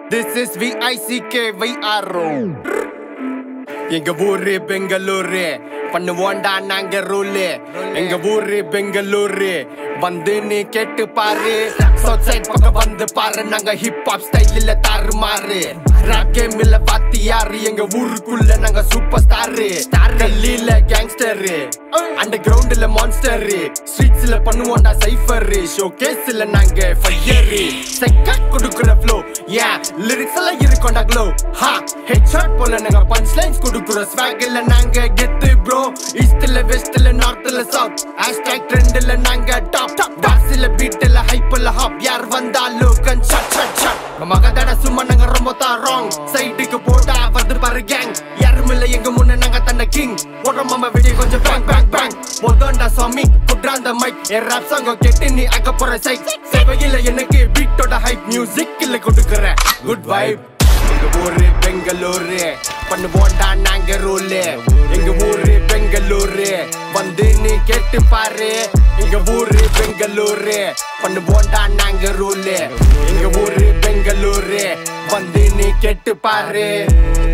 This is VICK VRO எங்க ஊரு பெங்களூரு பண்ணுவோண்டா நாங்க ரூலு எங்க ஊரு பெங்களூரு வந்து நீ கேட்டு பாரு சவுத் சைட் பக்கம் வந்து பாரு நாங்க ஹிப் ஹாப் ஸ்டைலில் தாறு மாறு ராப் கேம் இல்ல பாத்தி யாரு எங்க ஊருக்குள்ள நாங்க சூப்பர் ஸ்டாரு கல்லில கேங்ஸ்டரு அண்டர் கிரவுண்ட்ல மான்ஸ்டரு ஸ்ட்ரீட்ஸ்ல பண்ணுவோம்டா சைஃபர் ஷோ கேஸ்ல நாங்க ஃபயரு செக்கா கொடுக்குற ஃப்ளோ ஏன் லிரிக்ஸ் எல்லாம் இருக்கும்டா க்ளோ ஹா ஹெட் ஷாட் போல நாங்க பஞ்ச் லைன்ஸ் கொடுக்குற ஸ்வாக்ல நாங்க கெத்து ப்ரோ ஈஸ்ட்ல வெஸ்ட்ல நார்த்ல சவுத் ஹேஷ்டேக் ட்ரெண்ட்ல நாங்க டாப் டாப் டாஸ்ல பீட்ல ஹைப்ல ஹாப் யார் வந்தாலும் கன் ஷாட் ஷாட் ஷாட் மகதட சும்மா நாங்க ரொம்ப தான் ராங் சைடுக்கு போட்டா வந்து பாரு கேங் யாரும் இல்ல எங்க முன்ன நாங்க தன்ன கிங் போடுற மாமா வெடி கொஞ்சம் பேங் பேங் பேங் மொதண்டா சாமி குட்ராந்த மைக் என் ராப் சாங்க கேட்டு நீ அங்க போற சைட் சேவையில எனக்கு பீட்டோட ஹைப் மியூசிக் இல்ல கொடுக்குற குட் வைப் எங்க ஊரு பெங்களூரு பண்ணுவோண்டா நாங்க ரூலு எங்க ஊரு பெங்களூரு வந்து நீ கேட்டு பாரு எங்க ஊரு பெங்களூரு பண்ணுவோண்டா நாங்க ரூலு எங்க ஊரு பெங்களூரு வந்து நீ கேட்டு பாரு